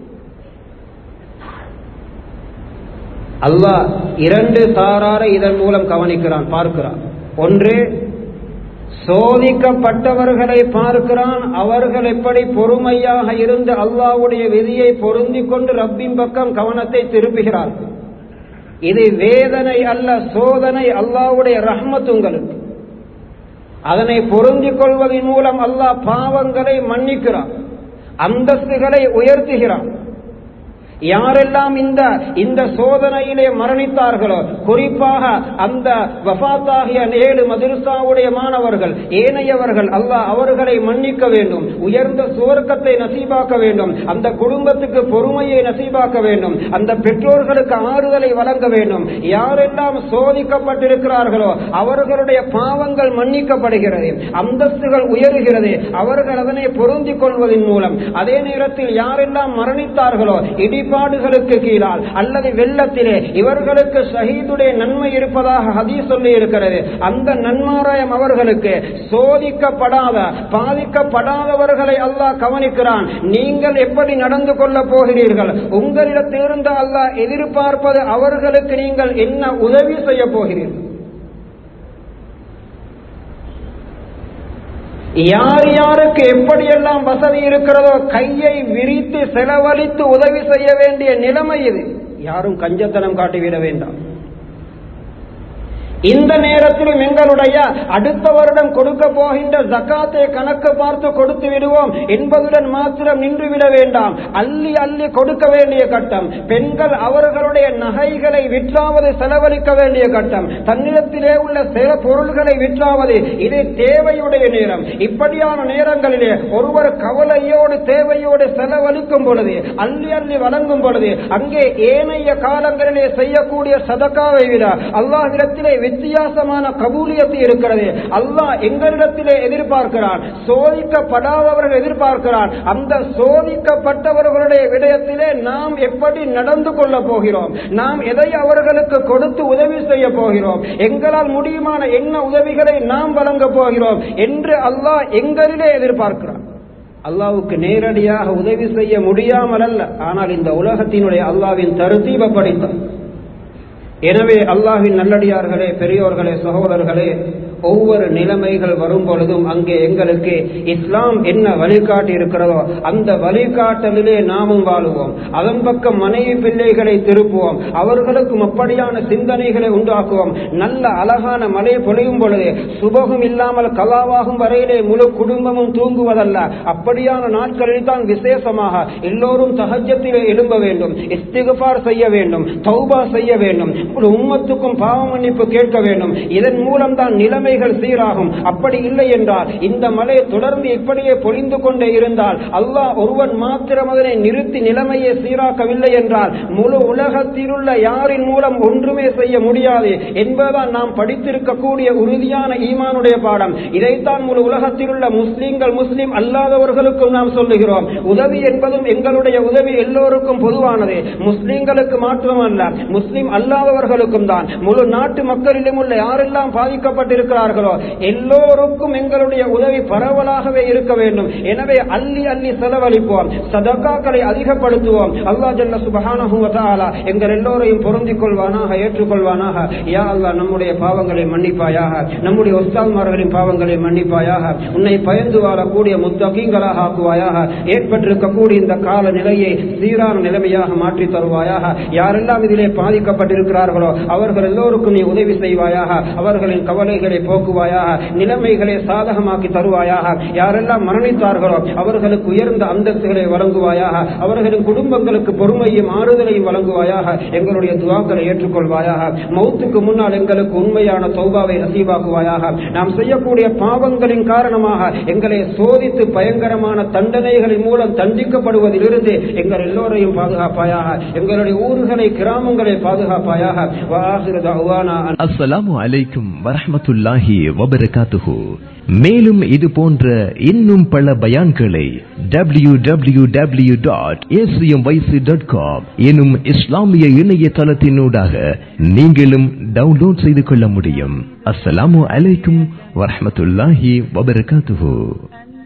அல்லாஹ் இரண்டு சாராரை இதன் மூலம் கவனிக்கிறான் பார்க்கிறான் ஒன்று சோதிக்கப்பட்டவர்களை பார்க்கிறான் அவர்கள் எப்படி பொறுமையாக இருந்து அல்லாவுடைய விதியை பொருந்திக் கொண்டு ரப்பின் பக்கம் கவனத்தை திருப்புகிறார்கள் இது வேதனை அல்ல சோதனை அல்லாவுடைய ரஹ்மத் உங்களுக்கு அதனை பொருந்திக் கொள்வதன் மூலம் அல்லாஹ் பாவங்களை மன்னிக்கிறான் அந்தஸ்துகளை உயர்த்துகிறான் யாரெல்லாம் இந்த இந்த சோதனையிலே மரணித்தார்களோ குறிப்பாக அந்த வஃத்தாகிய ஏழு மதுரசாவுடைய மாணவர்கள் ஏனையவர்கள் அல்லாஹ் அவர்களை மன்னிக்க வேண்டும் உயர்ந்த சுவர்க்கத்தை நசீபாக்க வேண்டும் அந்த குடும்பத்துக்கு பொறுமையை நசீபாக்க வேண்டும் அந்த பெற்றோர்களுக்கு ஆறுதலை வழங்க வேண்டும் யாரெல்லாம் சோதிக்கப்பட்டிருக்கிறார்களோ அவர்களுடைய பாவங்கள் மன்னிக்கப்படுகிறது அந்தஸ்துகள் உயருகிறது அவர்கள் அதனை பொருந்திக் கொள்வதன் மூலம் அதே நேரத்தில் யாரெல்லாம் மரணித்தார்களோ இடி இடிபாடுகளுக்கு கீழால் அல்லது வெள்ளத்திலே இவர்களுக்கு ஷஹீதுடைய நன்மை இருப்பதாக ஹதீஸ் சொல்லி இருக்கிறது அந்த நன்மாராயம் அவர்களுக்கு சோதிக்கப்படாத பாதிக்கப்படாதவர்களை அல்லாஹ் கவனிக்கிறான் நீங்கள் எப்படி நடந்து கொள்ள போகிறீர்கள் உங்களிடத்திலிருந்து அல்லாஹ் எதிர்பார்ப்பது அவர்களுக்கு நீங்கள் என்ன உதவி செய்ய போகிறீர்கள் யார் யாருக்கு எப்படியெல்லாம் வசதி இருக்கிறதோ கையை விரித்து செலவழித்து உதவி செய்ய வேண்டிய நிலைமை இது யாரும் கஞ்சத்தனம் காட்டிவிட வேண்டாம் இந்த நேரத்திலும் எங்களுடைய அடுத்த வருடம் கொடுக்க போகின்ற ஜக்காத்தை கணக்கு பார்த்து கொடுத்து விடுவோம் என்பதுடன் மாத்திரம் நின்று விட வேண்டாம் அள்ளி அள்ளி கொடுக்க வேண்டிய கட்டம் பெண்கள் அவர்களுடைய நகைகளை விற்றாவது செலவழிக்க வேண்டிய கட்டம் தன்னிடத்திலே உள்ள சில பொருள்களை விற்றாவது இது தேவையுடைய நேரம் இப்படியான நேரங்களிலே ஒருவர் கவலையோடு தேவையோடு செலவழிக்கும் பொழுது அள்ளி அள்ளி வழங்கும் பொழுது அங்கே ஏனைய காலங்களிலே செய்யக்கூடிய சதக்காவை விட அல்லாஹிடத்திலே வித்தியாசமான கபூலியத்து இருக்கிறது அல்லாஹ் எங்களிடத்திலே எதிர்பார்க்கிறான் சோதிக்கப்படாதவர்கள் எதிர்பார்க்கிறான் அந்த சோதிக்கப்பட்டவர்களுடைய விடயத்திலே நாம் எப்படி நடந்து கொள்ள போகிறோம் நாம் எதை அவர்களுக்கு கொடுத்து உதவி செய்ய போகிறோம் எங்களால் முடியுமான என்ன உதவிகளை நாம் வழங்க போகிறோம் என்று அல்லாஹ் எங்களிலே எதிர்பார்க்கிறான் அல்லாவுக்கு நேரடியாக உதவி செய்ய முடியாமல் அல்ல ஆனால் இந்த உலகத்தினுடைய அல்லாவின் தருத்தீப படித்தான் எனவே அல்லாஹின் நல்லடியார்களே பெரியோர்களே சகோதரர்களே ஒவ்வொரு நிலைமைகள் வரும் பொழுதும் அங்கே எங்களுக்கு இஸ்லாம் என்ன வழிகாட்டி இருக்கிறதோ அந்த வழிகாட்டலிலே நாமும் வாழுவோம் அதன் பக்கம் மனைவி பிள்ளைகளை திருப்புவோம் அவர்களுக்கும் அப்படியான சிந்தனைகளை உண்டாக்குவோம் நல்ல அழகான மழை பொழியும் பொழுது சுபகம் இல்லாமல் கலாவாகும் வரையிலே முழு குடும்பமும் தூங்குவதல்ல அப்படியான நாட்களில் தான் விசேஷமாக எல்லோரும் தகஜத்திலே எழும்ப வேண்டும் இஸ்திகுபார் செய்ய வேண்டும் தௌபா செய்ய வேண்டும் உம்மத்துக்கும் பாவ மன்னிப்பு கேட்க வேண்டும் இதன் மூலம் தான் நிலைமைகள் சீராகும் அப்படி இல்லை என்றால் இந்த மழை தொடர்ந்து இப்படியே பொழிந்து கொண்டே இருந்தால் அல்லாஹ் ஒருவன் மாத்திரம் அதனை நிறுத்தி நிலைமையை சீராக்கவில்லை என்றால் முழு உலகத்திலுள்ள யாரின் மூலம் ஒன்றுமே செய்ய முடியாது என்பதுதான் நாம் படித்திருக்கக்கூடிய உறுதியான ஈமானுடைய பாடம் இதைத்தான் முழு உலகத்திலுள்ள முஸ்லீம்கள் முஸ்லீம் அல்லாதவர்களுக்கும் நாம் சொல்லுகிறோம் உதவி என்பதும் எங்களுடைய உதவி எல்லோருக்கும் பொதுவானது முஸ்லீம்களுக்கு மாற்றமல்ல முஸ்லீம் அல்லாதவர்களுக்கும் தான் முழு நாட்டு மக்களிலும் உள்ள யாரெல்லாம் பாதிக்கப்பட்டிருக்கிறார்களோ எல்லோருக்கும் எங்களுடைய உதவி பரவலாகவே இருக்க வேண்டும் எனவே அள்ளி அள்ளி செலவழிப்போம் சதக்காக்களை அதிகப்படுத்துவோம் அல்லா ஜல்ல சுபஹானஹுவதாலா எங்கள் எல்லோரையும் பொருந்திக் கொள்வானாக ஏற்றுக்கொள்வானாக யா அல்லா நம்முடைய பாவங்களை மன்னிப்பாயாக நம்முடைய ஒஸ்தால்மார்களின் பாவங்களை மன்னிப்பாயாக உன்னை பயந்து வாழக்கூடிய முத்தகீங்களாக ஆக்குவாயாக ஏற்பட்டிருக்கக்கூடிய இந்த கால நிலையை சீரான நிலைமையாக மாற்றி தருவாயாக யாரெல்லாம் இதிலே பாதிக்கப்பட்டிருக்கிறார்களோ அவர்கள் எல்லோருக்கும் நீ உதவி செய்வாயாக அவர்களின் கவலைகளை போக்குவாயாக நிலைமைகளை சாதகமாக்கி தருவாயாக யாரெல்லாம் மரணித்தார்களோ அவர்களுக்கு உயர்ந்த அந்தஸ்துகளை வழங்குவாயாக அவர்களின் குடும்பங்களுக்கு பொறுமையும் ஆறுதலையும் வழங்குவாயாக எங்களுடைய துவாக்களை ஏற்றுக்கொள்வாயாக மௌத்துக்கு முன்னால் எங்களுக்கு உண்மையான தௌபாவை நசீவாக்குவாயாக நாம் செய்யக்கூடிய பாவங்களின் காரணமாக எங்களை சோதித்து பயங்கரமான தண்டனைகளின் மூலம் தண்டிக்கப்படுவதிலிருந்து எங்கள் எல்லோரையும் பாதுகாப்பாயாக எங்களுடைய ஊர்களை கிராமங்களை பாதுகாப்பாயாக வாஹிரு தஅவானா அன் அஸ்ஸலாமு அலைக்கும் வரஹ்மத்துல்லாஹி வபரகாத்துஹு மேலும் இது போன்ற இன்னும் பல பயான்களை W W W dot dot com எனும் இஸ்லாமிய இணையதளத்தினூடாக நீங்களும் டவுன்லோட் செய்து கொள்ள முடியும் அஸ்ஸலாமு அலைக்கும் வரஹ்மத்துல்லாஹி வபரகாத்துஹு